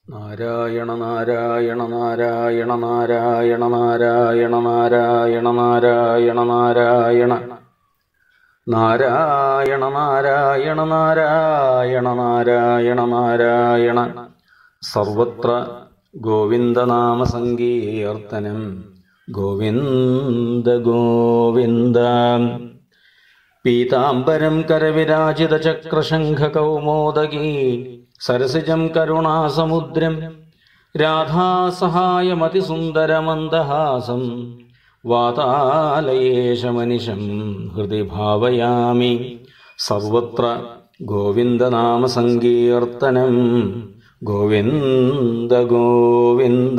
നാരായണ നാരായണ നാരായണ നാരായണ നാരായണ നാരായണ നാരായണ നാരായണ നാരായണ നാരായണ നാരായണ നാരായണ നാരായണ സർവത്ര ഗോവിന്ദനാമ സങ്കീർത്തനം ഗോവിന്ദ ഗോവിന്ദ പീതാംബരം കരവിരാജിതചക്രശംഖകൗമോദഗീ സരസിജം കരുണാസമുദ്രം രാധാസഹായമതിസുന്ദരമന്ദഹാസം വാതാലയേശമനിശം ഹൃദി ഭാവയാമി സർവത്ര ഗോവിന്ദനാമസങ്കീർത്തനം ഗോവിന്ദ ഗോവിന്ദ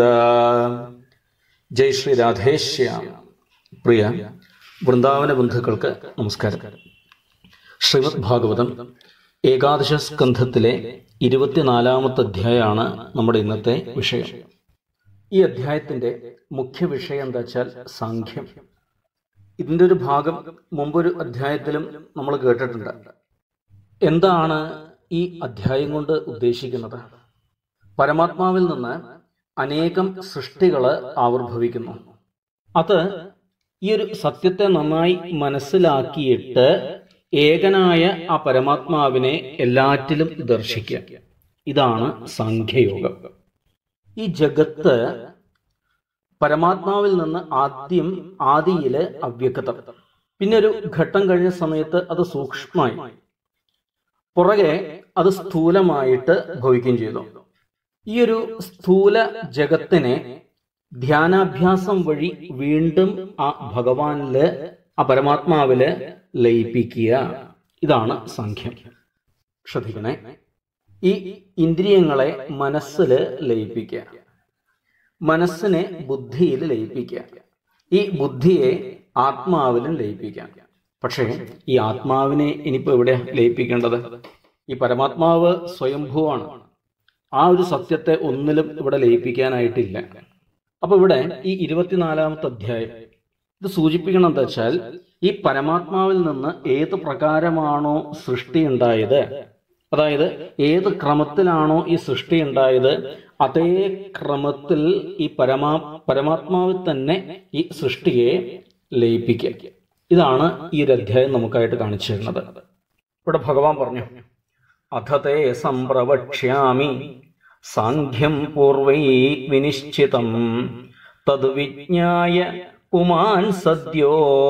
ജയ് ശ്രീ രാധേശ്യാം പ്രിയ വൃന്ദാവന ബന്ധുക്കൾക്ക് നമസ്കാരം ശ്രീമദ് ഭാഗവതം ഏകാദശ സ്കന്ധത്തിലെ ഇരുപത്തിനാലാമത്തെ അധ്യായമാണ് നമ്മുടെ ഇന്നത്തെ വിഷയം ഈ അധ്യായത്തിന്റെ മുഖ്യ വിഷയം എന്താ വെച്ചാൽ സാഖ്യം ഇതിന്റെ ഒരു ഭാഗം മുമ്പൊരു അധ്യായത്തിലും നമ്മൾ കേട്ടിട്ടുണ്ട് എന്താണ് ഈ അധ്യായം കൊണ്ട് ഉദ്ദേശിക്കുന്നത് പരമാത്മാവിൽ നിന്ന് അനേകം സൃഷ്ടികള് ആവിർഭവിക്കുന്നു അത് ഈ ഒരു സത്യത്തെ നന്നായി മനസ്സിലാക്കിയിട്ട് ഏകനായ ആ പരമാത്മാവിനെ എല്ലാറ്റിലും ദർശിക്കുക ഇതാണ് സാഖ്യയോഗം ഈ ജഗത്ത് പരമാത്മാവിൽ നിന്ന് ആദ്യം ആദിയില് അവ്യക്തം പിന്നെ ഒരു ഘട്ടം കഴിഞ്ഞ സമയത്ത് അത് സൂക്ഷ്മമായി പുറകെ അത് സ്ഥൂലമായിട്ട് ഭവിക്കുകയും ചെയ്തു ഈ ഒരു സ്ഥൂല ജഗത്തിനെ ധ്യാനാഭ്യാസം വഴി വീണ്ടും ആ ഭഗവാനില് ആ പരമാത്മാവില് ലയിപ്പിക്കുക ഇതാണ് സംഖ്യം ശ്രദ്ധിക്കണേ ഈ ഇന്ദ്രിയങ്ങളെ മനസ്സില് ലയിപ്പിക്കുക മനസ്സിനെ ബുദ്ധിയിൽ ലയിപ്പിക്കുക ഈ ബുദ്ധിയെ ആത്മാവിലും ലയിപ്പിക്കാം പക്ഷേ ഈ ആത്മാവിനെ ഇനിയിപ്പോ എവിടെ ലയിപ്പിക്കേണ്ടത് ഈ പരമാത്മാവ് സ്വയംഭൂവാണ് ആ ഒരു സത്യത്തെ ഒന്നിലും ഇവിടെ ലയിപ്പിക്കാനായിട്ടില്ല അപ്പൊ ഇവിടെ ഈ ഇരുപത്തിനാലാമത്തെ അധ്യായം ഇത് സൂചിപ്പിക്കണം എന്താ വെച്ചാൽ ഈ പരമാത്മാവിൽ നിന്ന് ഏത് പ്രകാരമാണോ സൃഷ്ടി ഉണ്ടായത് അതായത് ഏത് ക്രമത്തിലാണോ ഈ സൃഷ്ടി ഉണ്ടായത് അതേ ക്രമത്തിൽ ഈ പരമാ പരമാത്മാവിൽ തന്നെ ഈ സൃഷ്ടിയെ ലയിപ്പിക്കുക ഇതാണ് ഈ ഒരു അധ്യായം നമുക്കായിട്ട് കാണിച്ചു തരുന്നത് ഇവിടെ ഭഗവാൻ പറഞ്ഞു അധതേ സംപ്രവക്ഷ്യാമി സാഖ്യം പൂർവൈ വിനിശ്ചിതം തത് വിജ്ഞായ പുമാൻ സദ്യോ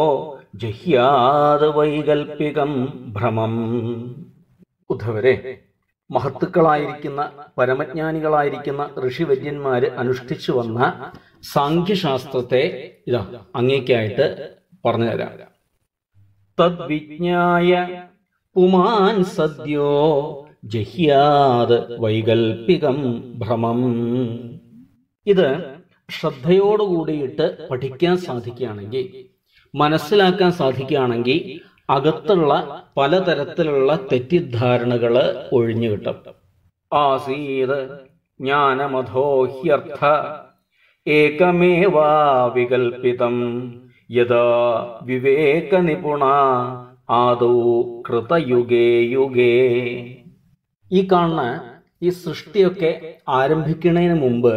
ജഹ്യാത് വൈകൽപ്പികം ഭ്രമം ഉദ്ധവരെ മഹത്തുക്കളായിരിക്കുന്ന പരമജ്ഞാനികളായിരിക്കുന്ന ഋഷിവര്യന്മാര് അനുഷ്ഠിച്ചു വന്ന സാഖ്യശാസ്ത്രത്തെ ഇതാ അങ്ങേക്കായിട്ട് പറഞ്ഞു തരാം തദ്വിജ്ഞായ പുമാൻ സദ്യോ ജഹ്യാത് വൈകൽപ്പികം ഭ്രമം ഇത് ശ്രദ്ധയോടുകൂടിയിട്ട് പഠിക്കാൻ സാധിക്കുകയാണെങ്കിൽ മനസ്സിലാക്കാൻ സാധിക്കുകയാണെങ്കിൽ അകത്തുള്ള പലതരത്തിലുള്ള തെറ്റിദ്ധാരണകള് ഒഴിഞ്ഞു കിട്ടും ആസീത് ജ്ഞാനമധോഹ്യർത്ഥ ഏകമേവാ വികൽപ്പിതം യഥാ വിവേക നിപുണ ആദൗ കൃതയുഗേ യുഗേ ഈ കാണുന്ന ഈ സൃഷ്ടിയൊക്കെ ആരംഭിക്കുന്നതിന് മുമ്പ്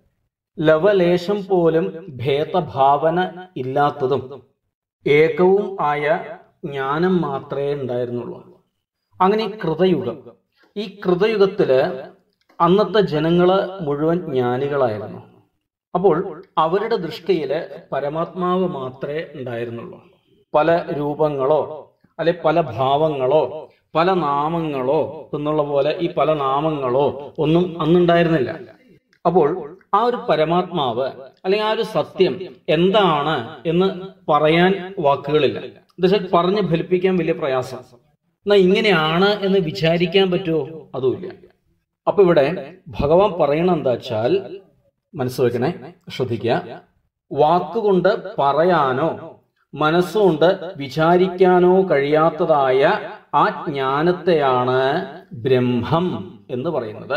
ലവലേശം പോലും ഭേദഭാവന ഇല്ലാത്തതും ഏകവും ആയ ജ്ഞാനം മാത്രമേ ഉണ്ടായിരുന്നുള്ളൂ അങ്ങനെ ഈ കൃതയുഗം ഈ കൃതയുഗത്തില് അന്നത്തെ ജനങ്ങള് മുഴുവൻ ജ്ഞാനികളായിരുന്നു അപ്പോൾ അവരുടെ ദൃഷ്ടിയില് പരമാത്മാവ് മാത്രമേ ഉണ്ടായിരുന്നുള്ളൂ പല രൂപങ്ങളോ അല്ലെ പല ഭാവങ്ങളോ പല നാമങ്ങളോ എന്നുള്ള പോലെ ഈ പല നാമങ്ങളോ ഒന്നും അന്നുണ്ടായിരുന്നില്ല അപ്പോൾ ആ ഒരു പരമാത്മാവ് അല്ലെങ്കിൽ ആ ഒരു സത്യം എന്താണ് എന്ന് പറയാൻ വാക്കുകളില്ല എന്നുവെച്ചാൽ പറഞ്ഞ് ഫലിപ്പിക്കാൻ വലിയ പ്രയാസം എന്നാ ഇങ്ങനെയാണ് എന്ന് വിചാരിക്കാൻ പറ്റുമോ അതുമില്ല അപ്പൊ ഇവിടെ ഭഗവാൻ പറയണ എന്താ വെച്ചാൽ മനസ്സുവെക്കണേ ശ്രദ്ധിക്കുക വാക്കുകൊണ്ട് പറയാനോ മനസ്സുകൊണ്ട് വിചാരിക്കാനോ കഴിയാത്തതായ ആ ജ്ഞാനത്തെയാണ് ബ്രഹ്മം എന്ന് പറയുന്നത്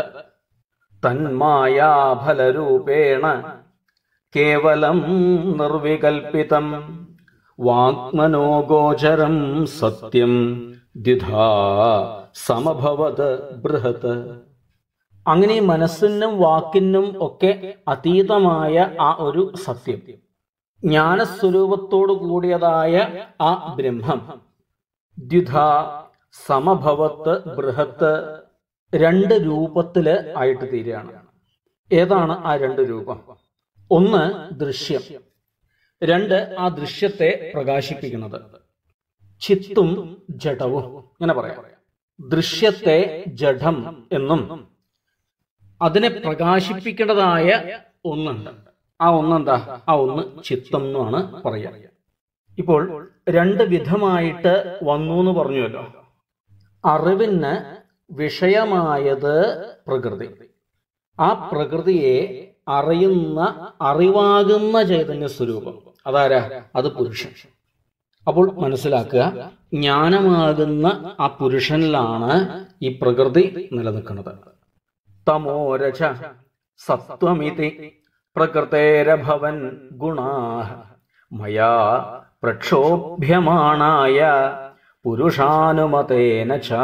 തന്മായാഫലരൂപേണ കേവലം നിർവികൽപ്പിതം വാഗ്മനോഗോചരം സത്യം ദ്വിധാ സമഭവത് ബൃഹത് അങ്ങനെ ഈ മനസ്സിനും വാക്കിനും ഒക്കെ അതീതമായ ആ ഒരു സത്യം ജ്ഞാനസ്വരൂപത്തോടു കൂടിയതായ ആ ബ്രഹ്മം ദ്വിധ സമഭവത്ത് ബൃഹത്ത് രണ്ട് രൂപത്തില് ആയിട്ട് തീരുകയാണ് ഏതാണ് ആ രണ്ട് രൂപം ഒന്ന് ദൃശ്യം രണ്ട് ആ ദൃശ്യത്തെ പ്രകാശിപ്പിക്കുന്നത് ചിത്തും ജഡവും ഇങ്ങനെ പറയാം ദൃശ്യത്തെ ജഡം എന്നും അതിനെ പ്രകാശിപ്പിക്കേണ്ടതായ ഒന്നുണ്ട് ആ ഒന്നെന്താ ആ ഒന്ന് ചിത്തം എന്നാണ് പറയുക ഇപ്പോൾ രണ്ട് വിധമായിട്ട് വന്നു എന്ന് പറഞ്ഞുവല്ലോ അറിവിന് വിഷയമായത് പ്രകൃതി ആ പ്രകൃതിയെ അറിയുന്ന അറിവാകുന്ന ചൈതന്യ സ്വരൂപം അതാരാ അത് പുരുഷൻ അപ്പോൾ മനസ്സിലാക്കുക ജ്ഞാനമാകുന്ന ആ പുരുഷനിലാണ് ഈ പ്രകൃതി നിലനിൽക്കുന്നത് തമോരച സത്വമിതി പ്രകൃതേരഭവൻ ഗുണാ മയാ പ്രക്ഷോഭ്യമാണായ പുരുഷാനുമതേന ച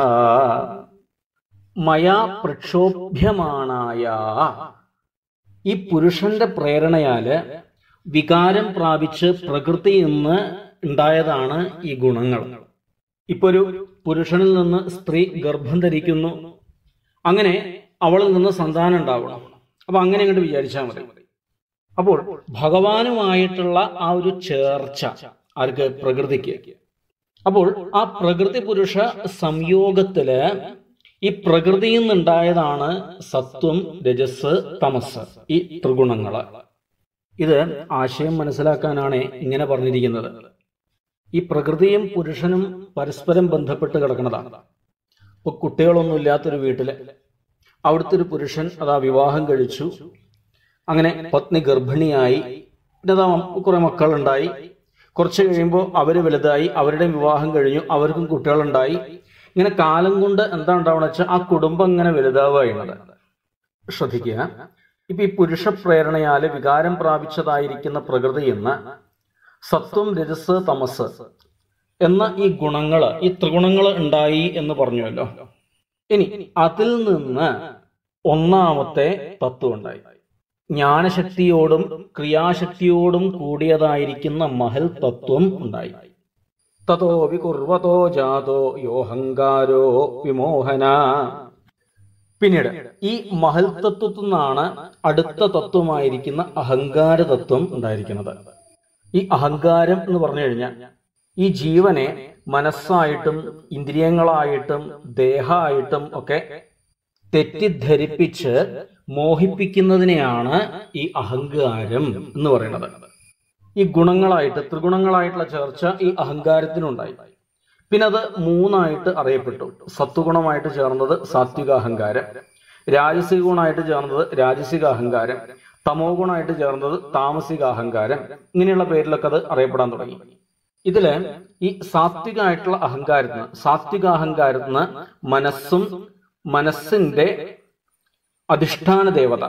മയാ പ്രക്ഷോഭ്യമാണായ ഈ പുരുഷന്റെ പ്രേരണയാല് വികാരം പ്രാപിച്ച് പ്രകൃതിയിൽ നിന്ന് ഉണ്ടായതാണ് ഈ ഗുണങ്ങൾ ഇപ്പൊ ഒരു പുരുഷനിൽ നിന്ന് സ്ത്രീ ഗർഭം ധരിക്കുന്നു അങ്ങനെ അവളിൽ നിന്ന് സന്താനം ഉണ്ടാവണം അപ്പൊ അങ്ങനെ അങ്ങോട്ട് വിചാരിച്ചാൽ മതി അപ്പോൾ ഭഗവാനുമായിട്ടുള്ള ആ ഒരു ചേർച്ച ആർക്ക് പ്രകൃതിക്ക് അപ്പോൾ ആ പ്രകൃതി പുരുഷ സംയോഗത്തില് ഈ പ്രകൃതിയിൽ നിന്നുണ്ടായതാണ് സത്വം രജസ് തമസ് ഈ ത്രിഗുണങ്ങള് ഇത് ആശയം മനസ്സിലാക്കാനാണ് ഇങ്ങനെ പറഞ്ഞിരിക്കുന്നത് ഈ പ്രകൃതിയും പുരുഷനും പരസ്പരം ബന്ധപ്പെട്ട് കിടക്കുന്നതാണ് ഇപ്പൊ കുട്ടികളൊന്നും ഇല്ലാത്തൊരു വീട്ടില് അവിടുത്തെ ഒരു പുരുഷൻ അതാ വിവാഹം കഴിച്ചു അങ്ങനെ പത്നി ഗർഭിണിയായി പിന്നെ അതാ കുറെ മക്കളുണ്ടായി കുറച്ച് കഴിയുമ്പോൾ അവര് വലുതായി അവരുടെ വിവാഹം കഴിഞ്ഞു അവർക്കും കുട്ടികളുണ്ടായി ഇങ്ങനെ കാലം കൊണ്ട് എന്താ ഉണ്ടാവുക വെച്ചാൽ ആ കുടുംബം ഇങ്ങനെ വലുതാവുകയാണ് ശ്രദ്ധിക്കുക ഇപ്പൊ ഈ പുരുഷ പ്രേരണയാല് വികാരം പ്രാപിച്ചതായിരിക്കുന്ന പ്രകൃതി എന്ന സത്വം രജസ് തമസ് എന്ന ഈ ഗുണങ്ങള് ഈ ത്രിഗുണങ്ങള് ഉണ്ടായി എന്ന് പറഞ്ഞുവല്ലോ ഇനി അതിൽ നിന്ന് ഒന്നാമത്തെ തത്വം ഉണ്ടായി ജ്ഞാനശക്തിയോടും ക്രിയാശക്തിയോടും കൂടിയതായിരിക്കുന്ന മഹൽ തത്വം ഉണ്ടായി തതോ വികുർവതോ ജാതോ യോഹങ്കാരോ വിമോഹന പിന്നീട് ഈ മഹൽ തത്വത്തിൽ നിന്നാണ് അടുത്ത തത്വമായിരിക്കുന്ന അഹങ്കാര തത്വം ഉണ്ടായിരിക്കുന്നത് ഈ അഹങ്കാരം എന്ന് പറഞ്ഞു കഴിഞ്ഞാൽ ഈ ജീവനെ മനസ്സായിട്ടും ഇന്ദ്രിയങ്ങളായിട്ടും ദേഹമായിട്ടും ഒക്കെ തെറ്റിദ്ധരിപ്പിച്ച് മോഹിപ്പിക്കുന്നതിനെയാണ് ഈ അഹങ്കാരം എന്ന് പറയുന്നത് ഈ ഗുണങ്ങളായിട്ട് ത്രിഗുണങ്ങളായിട്ടുള്ള ചേർച്ച ഈ അഹങ്കാരത്തിനുണ്ടായി പിന്നെ അത് മൂന്നായിട്ട് അറിയപ്പെട്ടു സത്വഗുണമായിട്ട് ചേർന്നത് സാത്വിക അഹങ്കാരം രാജസിക ഗുണമായിട്ട് ചേർന്നത് രാജസിക അഹങ്കാരം തമോ ഗുണമായിട്ട് ചേർന്നത് താമസിക അഹങ്കാരം ഇങ്ങനെയുള്ള പേരിലൊക്കെ അത് അറിയപ്പെടാൻ തുടങ്ങി ഇതില് ഈ സാത്വികമായിട്ടുള്ള അഹങ്കാരത്തിന് സാത്വിക അഹങ്കാരത്തിന് മനസ്സും മനസ്സിന്റെ അധിഷ്ഠാന ദേവത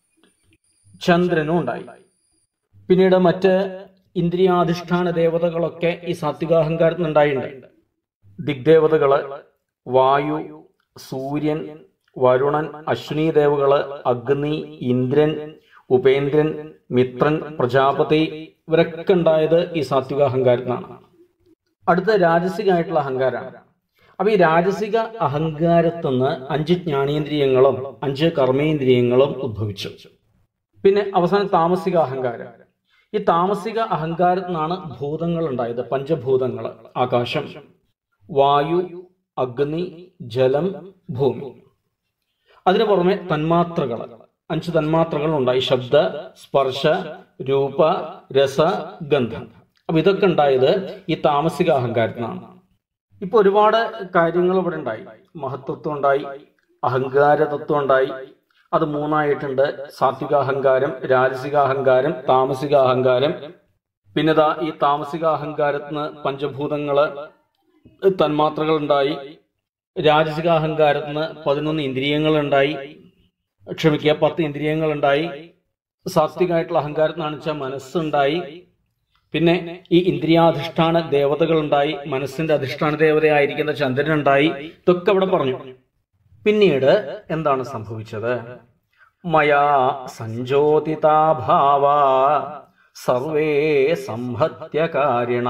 ചന്ദ്രനും ഉണ്ടായി പിന്നീട് മറ്റ് ഇന്ദ്രിയാധിഷ്ഠാന ദേവതകളൊക്കെ ഈ സാത്വികാഹങ്കാരത്തിന് ഉണ്ടായിട്ടുണ്ട് ദിഗ്ദേവതകള് വായു സൂര്യൻ വരുണൻ അശ്വിനി ദേവകള് അഗ്നി ഇന്ദ്രൻ ഉപേന്ദ്രൻ മിത്രൻ പ്രജാപതി ഇവരൊക്കെ ഉണ്ടായത് ഈ സാത്വിക അഹങ്കാരത്തിനാണ് അടുത്ത രാജസികമായിട്ടുള്ള അഹങ്കാരമാണ് അപ്പൊ ഈ രാജസിക അഹങ്കാരത്തുനിന്ന് അഞ്ച് ജ്ഞാനേന്ദ്രിയങ്ങളും അഞ്ച് കർമ്മേന്ദ്രിയങ്ങളും ഉദ്ഭവിച്ചു പിന്നെ അവസാനം താമസിക അഹങ്കാരം ഈ താമസിക അഹങ്കാരത്തിനാണ് ഭൂതങ്ങൾ ഉണ്ടായത് പഞ്ചഭൂതങ്ങൾ ആകാശം വായു അഗ്നി ജലം ഭൂമി അതിനു പുറമെ തന്മാത്രകൾ അഞ്ച് തന്മാത്രകൾ ഉണ്ടായി ശബ്ദ സ്പർശ രൂപ രസ ഗന്ധം അപ്പൊ ഇതൊക്കെ ഉണ്ടായത് ഈ താമസിക അഹങ്കാരത്തിനാണ് ഇപ്പൊ ഒരുപാട് കാര്യങ്ങൾ ഇവിടെ ഉണ്ടായി മഹത്വത്വം ഉണ്ടായി അഹങ്കാര തത്വം ഉണ്ടായി അത് മൂന്നായിട്ടുണ്ട് സാത്വിക അഹങ്കാരം രാജസിക അഹങ്കാരം താമസിക അഹങ്കാരം പിന്നെ ദാ ഈ താമസിക അഹങ്കാരത്തിന് പഞ്ചഭൂതങ്ങള് തന്മാത്രകൾ ഉണ്ടായി രാജസിക അഹങ്കാരത്തിന് പതിനൊന്ന് ഇന്ദ്രിയങ്ങൾ ഉണ്ടായി ക്ഷമിക്കുക പത്ത് ഇന്ദ്രിയങ്ങൾ ഉണ്ടായി സാത്വികമായിട്ടുള്ള അഹങ്കാരത്തിനാണ് വെച്ചാൽ മനസ്സുണ്ടായി പിന്നെ ഈ ഇന്ദ്രിയാധിഷ്ഠാന ദേവതകൾ ഉണ്ടായി മനസ്സിന്റെ അധിഷ്ഠാന ദേവതയായിരിക്കുന്ന ചന്ദ്രൻ ഉണ്ടായി ഇതൊക്കെ അവിടെ പറഞ്ഞു പിന്നീട് എന്താണ് സംഭവിച്ചത് മയാ സഞ്ജോതിതാഭാവ സർവേ സംഹത്യകാരിണ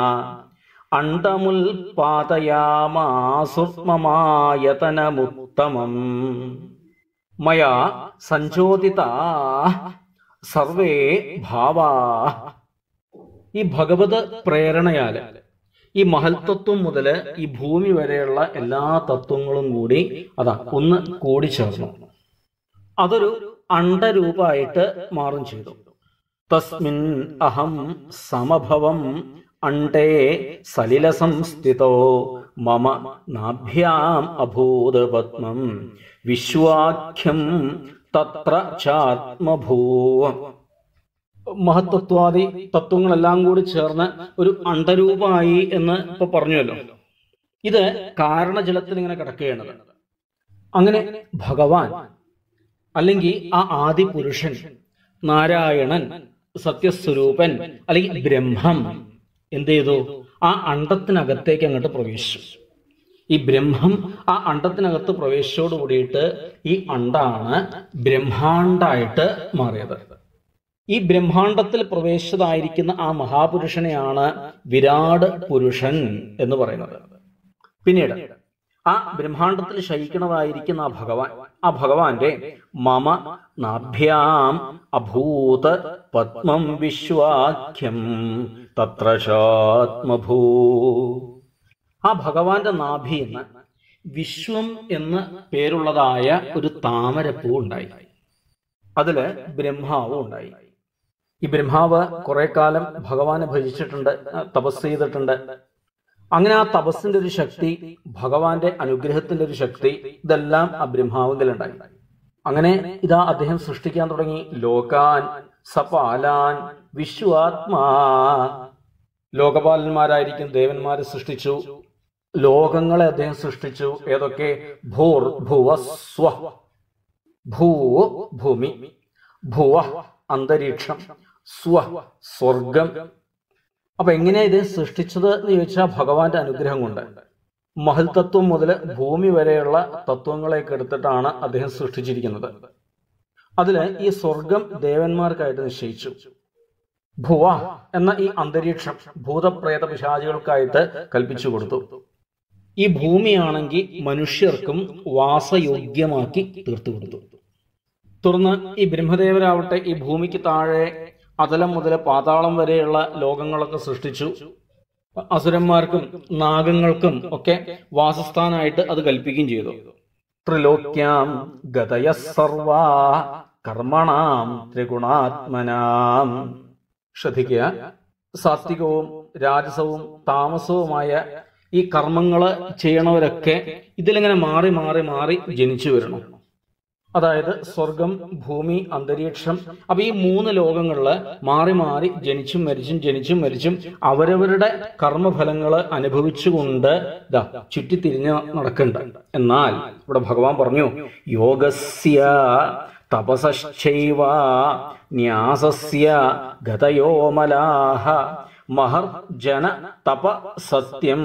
അണ്ടമുൽപാദയാമാസുർമമായതനമുത്തമം മയാ സഞ്ജോതിത സർവേ ഭാവാ ഈ ഭഗവത് പ്രേരണയാല് ഈ മഹൽതത്വം മുതല് ഈ ഭൂമി വരെയുള്ള എല്ലാ തത്വങ്ങളും കൂടി അതാ ഒന്ന് കൂടിച്ചേർന്നു അതൊരു അണ്ടരൂപമായിട്ട് മാറും ചെയ്തു തസ്മിൻ അഹം സമഭവം അണ്ടേ സലില സംസ്ഥിതോ മമ നാഭ്യാം അഭൂത് പത്മം വിശ്വാഖ്യം തത്ര ചാത്മഭൂവ മഹത്തത്വാദി തത്വങ്ങളെല്ലാം കൂടി ചേർന്ന് ഒരു അണ്ടരൂപമായി എന്ന് ഇപ്പൊ പറഞ്ഞുവല്ലോ ഇത് കാരണജലത്തിൽ ഇങ്ങനെ കിടക്കുകയാണ് അങ്ങനെ ഭഗവാൻ അല്ലെങ്കിൽ ആ ആദി പുരുഷൻ നാരായണൻ സത്യസ്വരൂപൻ അല്ലെങ്കിൽ ബ്രഹ്മം എന്ത് ചെയ്തു ആ അണ്ടത്തിനകത്തേക്ക് അങ്ങോട്ട് പ്രവേശിച്ചു ഈ ബ്രഹ്മം ആ അണ്ടത്തിനകത്ത് പ്രവേശിച്ചോട് കൂടിയിട്ട് ഈ അണ്ടാണ് ബ്രഹ്മാണ്ടായിട്ട് മാറിയത് ഈ ബ്രഹ്മാണ്ടത്തിൽ പ്രവേശിച്ചതായിരിക്കുന്ന ആ മഹാപുരുഷനെയാണ് വിരാട് പുരുഷൻ എന്ന് പറയുന്നത് പിന്നീട് ആ ബ്രഹ്മാണ്ടത്തിൽ ശയിക്കുന്നതായിരിക്കുന്ന ആ ഭഗവാൻ ആ ഭഗവാന്റെ മമ നാഭ്യാം അഭൂത് പത്മം വിശ്വാഖ്യം തത്ര ശാത്മഭൂ ആ ഭഗവാന്റെ നാഭി എന്ന് വിശ്വം എന്ന് പേരുള്ളതായ ഒരു താമരപ്പൂ ഉണ്ടായി അതില് ബ്രഹ്മാവും ഉണ്ടായി ഈ ബ്രഹ്മാവ് കുറെ കാലം ഭഗവാനെ ഭജിച്ചിട്ടുണ്ട് തപസ് ചെയ്തിട്ടുണ്ട് അങ്ങനെ ആ തപസ്സിന്റെ ഒരു ശക്തി ഭഗവാന്റെ അനുഗ്രഹത്തിന്റെ ഒരു ശക്തി ഇതെല്ലാം ആ ബ്രഹ്മാവിലുണ്ടായി അങ്ങനെ ഇതാ അദ്ദേഹം സൃഷ്ടിക്കാൻ തുടങ്ങി ലോകാൻ സപാലാൻ വിശ്വാത്മാ ലോകപാലന്മാരായിരിക്കും ദേവന്മാരെ സൃഷ്ടിച്ചു ലോകങ്ങളെ അദ്ദേഹം സൃഷ്ടിച്ചു ഏതൊക്കെ ഭൂർ ഭുവ സ്വ ഭൂ ഭൂമി ഭുവ അന്തരീക്ഷം സ്വ സ്വർഗം അപ്പൊ എങ്ങനെയാ ഇത് സൃഷ്ടിച്ചത് എന്ന് ചോദിച്ചാൽ ഭഗവാന്റെ അനുഗ്രഹം കൊണ്ട് മഹൽ തത്വം മുതൽ ഭൂമി വരെയുള്ള തത്വങ്ങളെയൊക്കെ എടുത്തിട്ടാണ് അദ്ദേഹം സൃഷ്ടിച്ചിരിക്കുന്നത് അതില് ഈ സ്വർഗം ദേവന്മാർക്കായിട്ട് നിശ്ചയിച്ചു ഭുവ എന്ന ഈ അന്തരീക്ഷം ഭൂതപ്രേത പിശാചികൾക്കായിട്ട് കൽപ്പിച്ചു കൊടുത്തു ഈ ഭൂമിയാണെങ്കിൽ മനുഷ്യർക്കും വാസയോഗ്യമാക്കി തീർത്തു കൊടുത്തു തുടർന്ന് ഈ ബ്രഹ്മദേവരാവട്ടെ ഈ ഭൂമിക്ക് താഴെ അതലം മുതൽ പാതാളം വരെയുള്ള ലോകങ്ങളൊക്കെ സൃഷ്ടിച്ചു അസുരന്മാർക്കും നാഗങ്ങൾക്കും ഒക്കെ വാസസ്ഥാനായിട്ട് അത് കൽപ്പിക്കുകയും ചെയ്തു ത്രിലോക്യാം ഗതയ സർവാ കർമ്മണാം ത്രിഗുണാത്മനാം ശ്രദ്ധിക്കുക സാത്വികവും രാജസവും താമസവുമായ ഈ കർമ്മങ്ങള് ചെയ്യണവരൊക്കെ ഇതിലിങ്ങനെ മാറി മാറി മാറി ജനിച്ചു വരണം അതായത് സ്വർഗം ഭൂമി അന്തരീക്ഷം അപ്പൊ ഈ മൂന്ന് ലോകങ്ങളില് മാറി മാറി ജനിച്ചും മരിച്ചും ജനിച്ചും മരിച്ചും അവരവരുടെ കർമ്മഫലങ്ങള് അനുഭവിച്ചുകൊണ്ട് ഇതാ ചുറ്റിത്തിരിഞ്ഞ് നടക്കുന്നുണ്ട് എന്നാൽ ഇവിടെ ഭഗവാൻ പറഞ്ഞു യോഗസ്യ തപസശ്ചൈവ ന്യാസസ്യ ഗതയോമലാഹ മഹർജന തപ സത്യം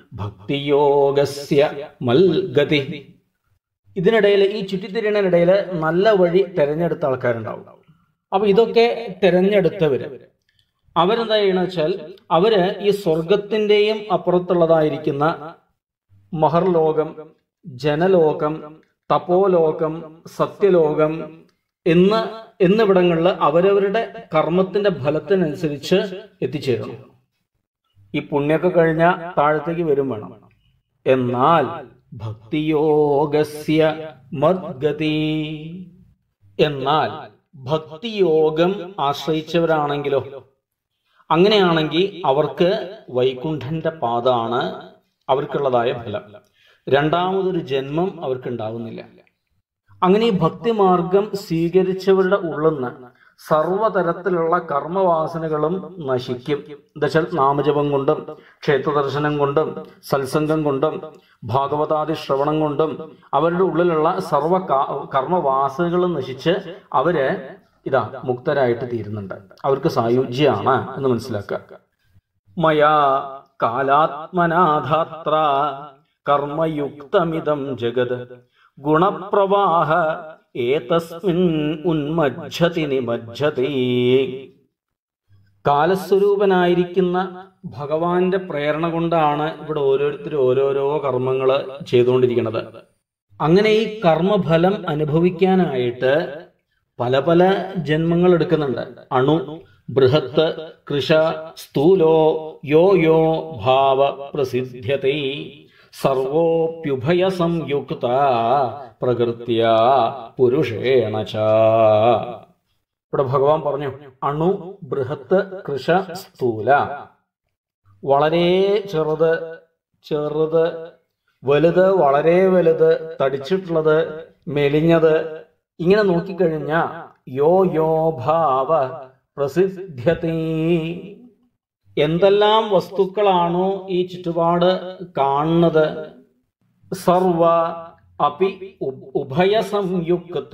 ഭക്തിയോഗസ്യ മൽഗതി ഇതിനിടയിൽ ഈ ചുറ്റിത്തിരിയണനിടയിൽ നല്ല വഴി തെരഞ്ഞെടുത്ത ആൾക്കാരുണ്ടാവും അപ്പൊ ഇതൊക്കെ തെരഞ്ഞെടുത്തവര് അവരെന്താ ചെയ്യണമെന്ന് വെച്ചാൽ അവര് ഈ സ്വർഗത്തിന്റെയും അപ്പുറത്തുള്ളതായിരിക്കുന്ന മഹർലോകം ജനലോകം തപോലോകം സത്യലോകം എന്ന് എന്നിവിടങ്ങളിൽ അവരവരുടെ കർമ്മത്തിന്റെ ഫലത്തിനനുസരിച്ച് എത്തിച്ചേരണം ഈ പുണ്യൊക്കെ കഴിഞ്ഞ താഴത്തേക്ക് വരും വേണം എന്നാൽ ഭക്തിയോഗസ്യ മദ്ഗതി എന്നാൽ ഭക്തിയോഗം ആശ്രയിച്ചവരാണെങ്കിലോ അങ്ങനെയാണെങ്കിൽ അവർക്ക് വൈകുണ്ഠന്റെ പാതാണ് അവർക്കുള്ളതായ ഫലം രണ്ടാമതൊരു ജന്മം അവർക്ക് ഉണ്ടാവുന്നില്ല അങ്ങനെ ഈ ഭക്തിമാർഗം സ്വീകരിച്ചവരുടെ ഉള്ളുന്ന് സർവതരത്തിലുള്ള കർമ്മവാസനകളും നശിക്കും എന്നുവെച്ചാൽ നാമജപം കൊണ്ടും ക്ഷേത്രദർശനം കൊണ്ടും സത്സംഗം കൊണ്ടും ഭാഗവതാദി ശ്രവണം കൊണ്ടും അവരുടെ ഉള്ളിലുള്ള സർവ കർമ്മവാസനകളും നശിച്ച് അവര് ഇതാ മുക്തരായിട്ട് തീരുന്നുണ്ട് അവർക്ക് സായുജ്യാണ് എന്ന് മനസ്സിലാക്കുക മയാ കാലാത്മനാധാത്ര കർമ്മയുക്തമിതം ജഗത് ഗുണപ്രവാഹ ഏതസ്മിൻ ഉന്മജ്ജതി നിമജ്ജതി കാലസ്വരൂപനായിരിക്കുന്ന ഭഗവാന്റെ പ്രേരണ കൊണ്ടാണ് ഇവിടെ ഓരോരുത്തരും ഓരോരോ കർമ്മങ്ങൾ ചെയ്തുകൊണ്ടിരിക്കുന്നത് അങ്ങനെ ഈ കർമ്മഫലം അനുഭവിക്കാനായിട്ട് പല പല ജന്മങ്ങൾ എടുക്കുന്നുണ്ട് അണു ബൃഹത്ത് കൃഷ സ്ഥൂലോ യോ യോ ഭാവ പ്രസിദ്ധ്യത്തെ സർവോപ്യുഭയ സംയുക്ത പ്രകൃത്യ പുരുഷേണ ച ഇവിടെ ഭഗവാൻ പറഞ്ഞു അണു ബൃഹത്ത് കൃഷ സ്ഥൂല വളരെ ചെറുത് ചെറുത് വലുത് വളരെ വലുത് തടിച്ചിട്ടുള്ളത് മെലിഞ്ഞത് ഇങ്ങനെ നോക്കിക്കഴിഞ്ഞ യോ യോ ഭാവ പ്രസിദ്ധ്യതീ എന്തെല്ലാം വസ്തുക്കളാണോ ഈ ചുറ്റുപാട് കാണുന്നത് സർവ അപി ഉ- ഉഭയ സംയുക്ത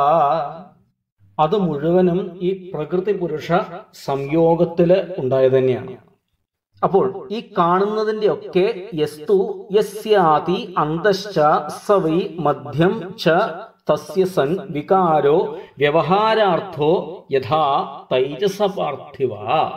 അത് മുഴുവനും ഈ പ്രകൃതി പുരുഷ സംയോഗത്തില് ഉണ്ടായത് തന്നെയാണ് അപ്പോൾ ഈ കാണുന്നതിന്റെ ഒക്കെ യസ്തു യസ്യാതി അന്തശ്ച സവൈ മധ്യം ച തസ്യ സൻ വികാരോ വ്യവഹാരാർത്ഥോ യഥാ തൈജസ പാർത്ഥിവ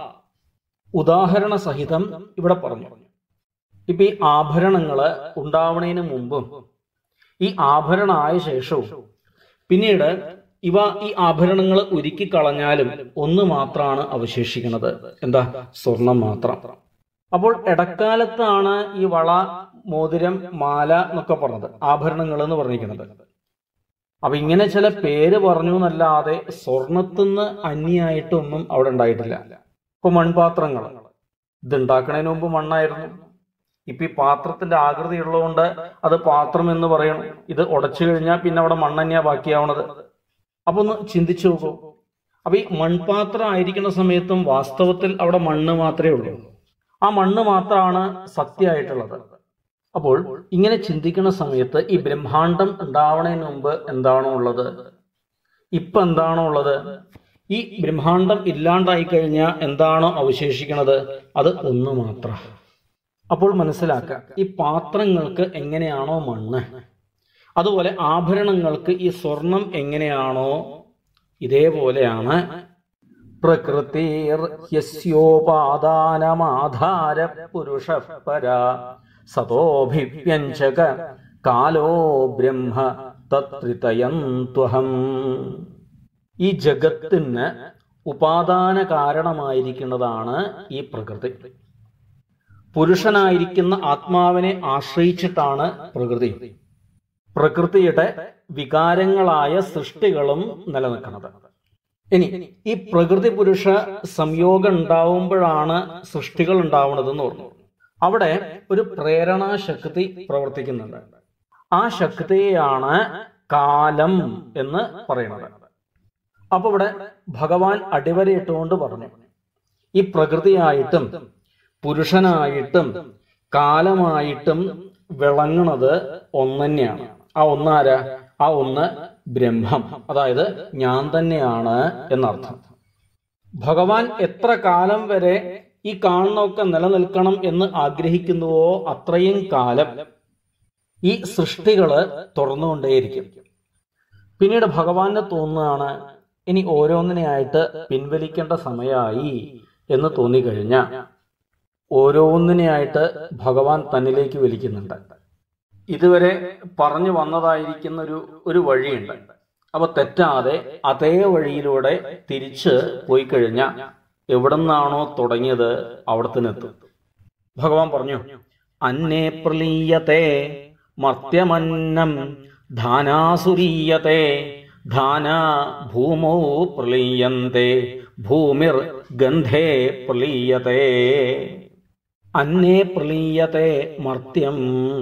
ഉദാഹരണ സഹിതം ഇവിടെ പറഞ്ഞു ഇപ്പൊ ഈ ആഭരണങ്ങള് ഉണ്ടാവണതിന് മുമ്പും ഈ ആഭരണമായ ശേഷവും പിന്നീട് ഇവ ഈ ആഭരണങ്ങൾ ഉരുക്കി കളഞ്ഞാലും ഒന്ന് മാത്രമാണ് അവശേഷിക്കുന്നത് എന്താ സ്വർണം മാത്രം അപ്പോൾ ഇടക്കാലത്താണ് ഈ വള മോതിരം മാല എന്നൊക്കെ പറഞ്ഞത് ആഭരണങ്ങൾ എന്ന് പറഞ്ഞിരിക്കുന്നത് അപ്പൊ ഇങ്ങനെ ചില പേര് പറഞ്ഞു എന്നല്ലാതെ സ്വർണത്തിന്ന് അന്യായിട്ടൊന്നും അവിടെ ഉണ്ടായിട്ടില്ല ഇപ്പൊ മൺപാത്രങ്ങൾ ഇത് ഉണ്ടാക്കണതിന് മുമ്പ് മണ്ണായിരുന്നു ഇപ്പൊ ഈ പാത്രത്തിന്റെ ആകൃതി ഉള്ളതുകൊണ്ട് അത് പാത്രം എന്ന് പറയണം ഇത് ഉടച്ചു കഴിഞ്ഞാൽ പിന്നെ അവിടെ മണ്ണന്നെയാ ബാക്കിയാവണത് അപ്പൊ ഒന്ന് ചിന്തിച്ചു നോക്കൂ അപ്പൊ ഈ മൺപാത്രം ആയിരിക്കുന്ന സമയത്തും വാസ്തവത്തിൽ അവിടെ മണ്ണ് മാത്രമേ ഉള്ളൂ ആ മണ്ണ് മാത്രമാണ് സത്യമായിട്ടുള്ളത് അപ്പോൾ ഇങ്ങനെ ചിന്തിക്കുന്ന സമയത്ത് ഈ ബ്രഹ്മാണ്ടം ഉണ്ടാവണതിന് മുമ്പ് എന്താണോ ഉള്ളത് ഇപ്പൊ എന്താണോ ഉള്ളത് ഈ ബ്രഹ്മാണ്ടം ഇല്ലാണ്ടായി കഴിഞ്ഞാൽ എന്താണോ അവശേഷിക്കുന്നത് അത് ഒന്ന് മാത്രം അപ്പോൾ മനസ്സിലാക്കുക ഈ പാത്രങ്ങൾക്ക് എങ്ങനെയാണോ മണ്ണ് അതുപോലെ ആഭരണങ്ങൾക്ക് ഈ സ്വർണം എങ്ങനെയാണോ ഇതേപോലെയാണ് പ്രകൃതിർ യസ്യോപാദാനമാധാര പുരുഷ പര സതോഭിവ്യഞ്ജക കാലോ ബ്രഹ്മ തത്രിതയന്ത്വഹം ഈ ജഗത്തിന് ഉപാദാന കാരണമായിരിക്കുന്നതാണ് ഈ പ്രകൃതി പുരുഷനായിരിക്കുന്ന ആത്മാവിനെ ആശ്രയിച്ചിട്ടാണ് പ്രകൃതി പ്രകൃതിയുടെ വികാരങ്ങളായ സൃഷ്ടികളും നിലനിൽക്കുന്നത് ഇനി ഈ പ്രകൃതി പുരുഷ സംയോഗം ഉണ്ടാവുമ്പോഴാണ് സൃഷ്ടികൾ ഉണ്ടാവുന്നത് എന്ന് പറഞ്ഞു അവിടെ ഒരു പ്രേരണാ ശക്തി പ്രവർത്തിക്കുന്നുണ്ട് ആ ശക്തിയെയാണ് കാലം എന്ന് പറയുന്നത് അപ്പൊ ഇവിടെ ഭഗവാൻ അടിവരയിട്ടുകൊണ്ട് പറഞ്ഞു ഈ പ്രകൃതിയായിട്ടും പുരുഷനായിട്ടും കാലമായിട്ടും വിളങ്ങുന്നത് ഒന്നെന്നെയാണ് ആ ഒന്നാരാ ആ ഒന്ന് ബ്രഹ്മം അതായത് ഞാൻ തന്നെയാണ് എന്നർത്ഥം ഭഗവാൻ എത്ര കാലം വരെ ഈ കാണുന്നതൊക്കെ നിലനിൽക്കണം എന്ന് ആഗ്രഹിക്കുന്നുവോ അത്രയും കാലം ഈ സൃഷ്ടികള് തുറന്നുകൊണ്ടേയിരിക്കും പിന്നീട് ഭഗവാന് തോന്നുകയാണ് ഇനി ഓരോന്നിനെയായിട്ട് പിൻവലിക്കേണ്ട സമയമായി എന്ന് തോന്നിക്കഴിഞ്ഞാൽ ഓരോന്നിനെയായിട്ട് ഭഗവാൻ തന്നിലേക്ക് വലിക്കുന്നുണ്ട് ഇതുവരെ പറഞ്ഞു വന്നതായിരിക്കുന്ന ഒരു ഒരു വഴിയുണ്ട് അപ്പൊ തെറ്റാതെ അതേ വഴിയിലൂടെ തിരിച്ച് പോയി കഴിഞ്ഞാൽ എവിടെ നിന്നാണോ തുടങ്ങിയത് അവിടെ തന്നെ എത്തും ഭഗവാൻ പറഞ്ഞു അന്നേ പ്രലീയത്തെ മർത്യമന്നം ധാനാസുരീയത്തെ ധാന ഭൂമോ പ്രലീയന്തെ ഭൂമിർ ഗന്ധേ പ്രലീയത്തെ അന്നേ പ്രലീയത്തെ മർത്യം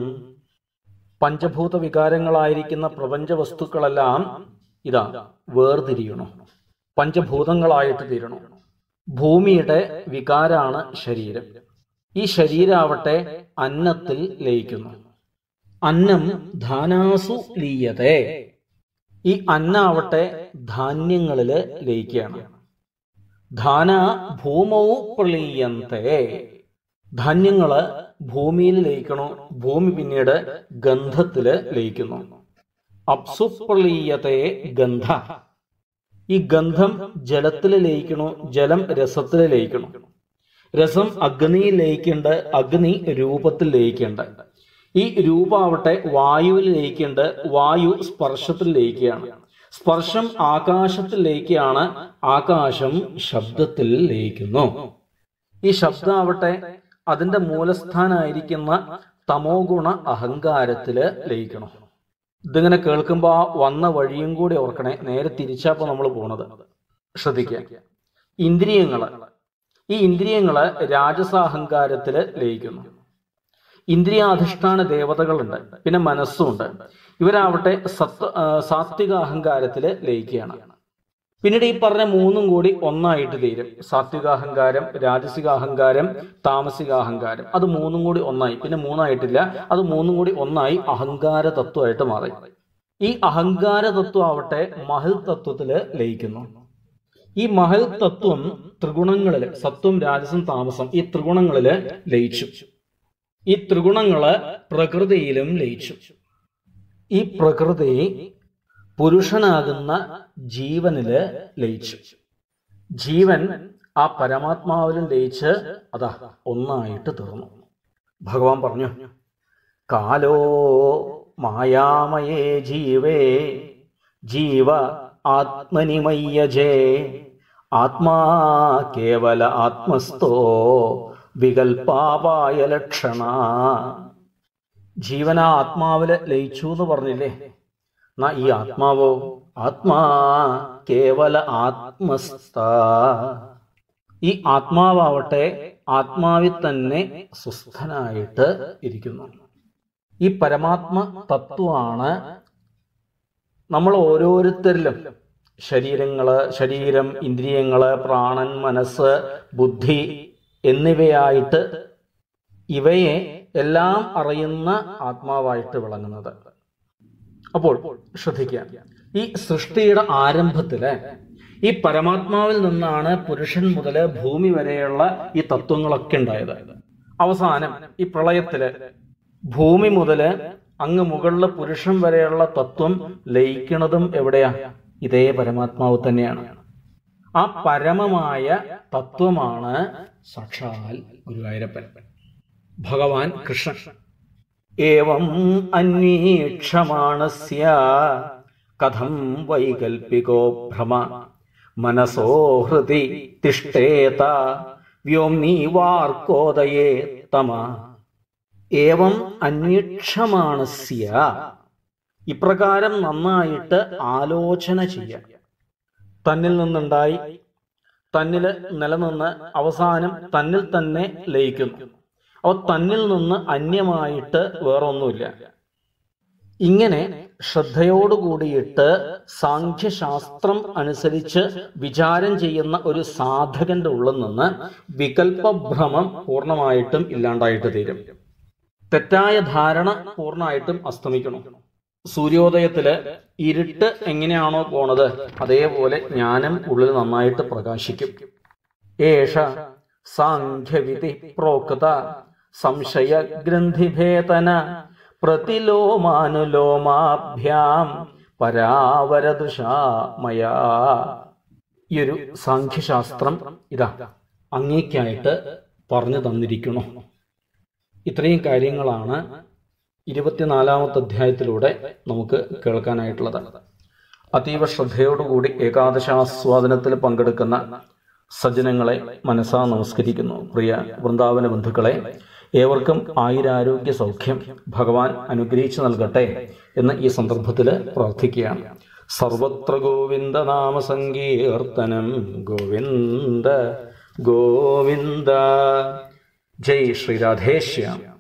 പഞ്ചഭൂത വികാരങ്ങളായിരിക്കുന്ന പ്രപഞ്ച വസ്തുക്കളെല്ലാം ഇതാ വേർതിരിയണം പഞ്ചഭൂതങ്ങളായിട്ട് തീരണം ഭൂമിയുടെ വികാരാണ് ശരീരം ഈ ശരീരാവട്ടെ അന്നത്തിൽ ലയിക്കുന്നു അന്നം ധാനാസു ലീയതേ ഈ അന്നാവട്ടെ ധാന്യങ്ങളില് ലയിക്കുകയാണ് ധാന ഭൂമവും പ്രളീയന്തേ ധാന്യങ്ങള് ഭൂമിയിൽ ലയിക്കണോ ഭൂമി പിന്നീട് ഗന്ധത്തില് ലയിക്കുന്നു അപ്സുപ്രളീയത്തെ ഗന്ധ ഈ ഗന്ധം ജലത്തിൽ ലയിക്കണോ ജലം രസത്തിൽ ലയിക്കണോ രസം അഗ്നിയിൽ ലയിക്കേണ്ട അഗ്നി രൂപത്തിൽ ലയിക്കേണ്ട ഈ രൂപാവട്ടെ വായുവിൽ ലയിക്കേണ്ട വായു സ്പർശത്തിൽ ലയിക്കുകയാണ് സ്പർശം ആകാശത്തിൽ ലയിക്കുകയാണ് ആകാശം ശബ്ദത്തിൽ ലയിക്കുന്നു ഈ ശബ്ദമാവട്ടെ അതിന്റെ മൂലസ്ഥാനായിരിക്കുന്ന തമോ ഗുണ അഹങ്കാരത്തില് ലയിക്കണം ഇതിങ്ങനെ കേൾക്കുമ്പോ ആ വന്ന വഴിയും കൂടി ഓർക്കണേ നേരെ തിരിച്ചാപ്പോ നമ്മൾ പോണത് ശ്രദ്ധിക്കുക ഇന്ദ്രിയങ്ങള് ഈ ഇന്ദ്രിയങ്ങള് രാജസാഹങ്കാരത്തില് ലയിക്കുന്നു ഇന്ദ്രിയാധിഷ്ഠാന ദേവതകളുണ്ട് പിന്നെ മനസ്സുണ്ട് ഇവരാവട്ടെ സത്വ ആ, സാത്വിക അഹങ്കാരത്തില് ലയിക്കുകയാണ് പിന്നീട് ഈ പറഞ്ഞ മൂന്നും കൂടി ഒന്നായിട്ട് തീരും സാത്വികാഹങ്കാരം രാജസികാഹങ്കാരം താമസികാഹങ്കാരം അത് മൂന്നും കൂടി ഒന്നായി പിന്നെ മൂന്നായിട്ടില്ല അത് മൂന്നും കൂടി ഒന്നായി അഹങ്കാര തത്വമായിട്ട് മാറി ഈ അഹങ്കാര തത്വം ആവട്ടെ മഹൽ തത്വത്തില് ലയിക്കുന്നു ഈ മഹൽ തത്വം ത്രിഗുണങ്ങളില് സത്വം രാജസം താമസം ഈ ത്രിഗുണങ്ങളില് ലയിച്ചു ഈ ത്രിഗുണങ്ങള് പ്രകൃതിയിലും ലയിച്ചു ഈ പ്രകൃതി പുരുഷനാകുന്ന ജീവനില് ലയിച്ചു ജീവൻ ആ പരമാത്മാവിലും ലയിച്ച് അതാ ഒന്നായിട്ട് തീർന്നു ഭഗവാൻ പറഞ്ഞു കാലോ മായാമയേ ജീവേ ജീവ ആത്മനിമയ്യജേ ആത്മാ കേവല ആത്മസ്ഥോ വികൽപാപായ ലക്ഷണ ജീവന ആത്മാവില് ലയിച്ചു എന്ന് പറഞ്ഞില്ലേ എന്നാ ഈ ആത്മാവോ ആത്മാ കേവല ആത്മസ്ഥ ഈ ആത്മാവാവട്ടെ ആത്മാവിൽ തന്നെ സുസ്ഥനായിട്ട് ഇരിക്കുന്നു ഈ പരമാത്മ തത്വമാണ് നമ്മൾ ഓരോരുത്തരിലും ശരീരങ്ങള് ശരീരം ഇന്ദ്രിയങ്ങള് പ്രാണൻ മനസ്സ് ബുദ്ധി എന്നിവയായിട്ട് ഇവയെ എല്ലാം അറിയുന്ന ആത്മാവായിട്ട് വിളങ്ങുന്നത് അപ്പോൾ ശ്രദ്ധിക്കുക ഈ സൃഷ്ടിയുടെ ആരംഭത്തില് ഈ പരമാത്മാവിൽ നിന്നാണ് പുരുഷൻ മുതല് ഭൂമി വരെയുള്ള ഈ തത്വങ്ങളൊക്കെ ഉണ്ടായത് അവസാനം ഈ പ്രളയത്തില് ഭൂമി മുതല് അങ്ങ് മുകളിലെ പുരുഷൻ വരെയുള്ള തത്വം ലയിക്കുന്നതും എവിടെയാ ഇതേ പരമാത്മാവ് തന്നെയാണ് ആ പരമമായ തത്വമാണ് സാക്ഷാൽ ഗുരുവായൂരപ്പൻ ഭഗവാൻ കൃഷ്ണൻ ഏവം അന്വീക്ഷമാണസ്യ കഥം വൈകൽപ്പികോ ഭ്രമ മനസോ ഹൃദി തിഷ്ഠേത വ്യോംനീ വാർക്കോദയേ തമ ഏവം അന്വീക്ഷമാണസ്യ ഇപ്രകാരം നന്നായിട്ട് ആലോചന ചെയ്യാം തന്നിൽ നിന്നുണ്ടായി തന്നിൽ നിലനിന്ന് അവസാനം തന്നിൽ തന്നെ ലയിക്കുന്നു അപ്പോൾ തന്നിൽ നിന്ന് അന്യമായിട്ട് വേറൊന്നുമില്ല ഇങ്ങനെ ശ്രദ്ധയോടുകൂടിയിട്ട് സാഖ്യശാസ്ത്രം അനുസരിച്ച് വിചാരം ചെയ്യുന്ന ഒരു സാധകന്റെ ഉള്ളിൽ നിന്ന് വികല്പഭ്രമം പൂർണ്ണമായിട്ടും ഇല്ലാണ്ടായിട്ട് തീരും തെറ്റായ ധാരണ പൂർണ്ണമായിട്ടും അസ്തമിക്കണം സൂര്യോദയത്തില് ഇരുട്ട് എങ്ങനെയാണോ പോണത് അതേപോലെ ജ്ഞാനം ഉള്ളിൽ നന്നായിട്ട് പ്രകാശിക്കും ഏഷ സാഖ്യവിധി പ്രോക്ത സംശയ ഗ്രന്ഥിഭേതന പ്രതിലോമാനുലോമാഭ്യാം പരാവരദൃശാമയാ ഈ ഒരു സാഖ്യശാസ്ത്രം ഇതാ അങ്ങേക്കായിട്ട് പറഞ്ഞു തന്നിരിക്കണു ഇത്രയും കാര്യങ്ങളാണ് ഇരുപത്തിനാലാമത്തെ അധ്യായത്തിലൂടെ നമുക്ക് കേൾക്കാനായിട്ടുള്ളത് അതീവ ശ്രദ്ധയോടുകൂടി ഏകാദശാസ്വാദനത്തിൽ പങ്കെടുക്കുന്ന സജ്ജനങ്ങളെ മനസ്സാ നമസ്കരിക്കുന്നു പ്രിയ വൃന്ദാവന ബന്ധുക്കളെ ഏവർക്കും ആയുരാരോഗ്യ സൗഖ്യം ഭഗവാൻ അനുഗ്രഹിച്ചു നൽകട്ടെ എന്ന് ഈ സന്ദർഭത്തിൽ പ്രാർത്ഥിക്കുകയാണ് സർവത്ര ഗോവിന്ദ നാമ സങ്കീർത്തനം ഗോവിന്ദ ഗോവിന്ദ ജയ് ശ്രീ രാധേശ്യാം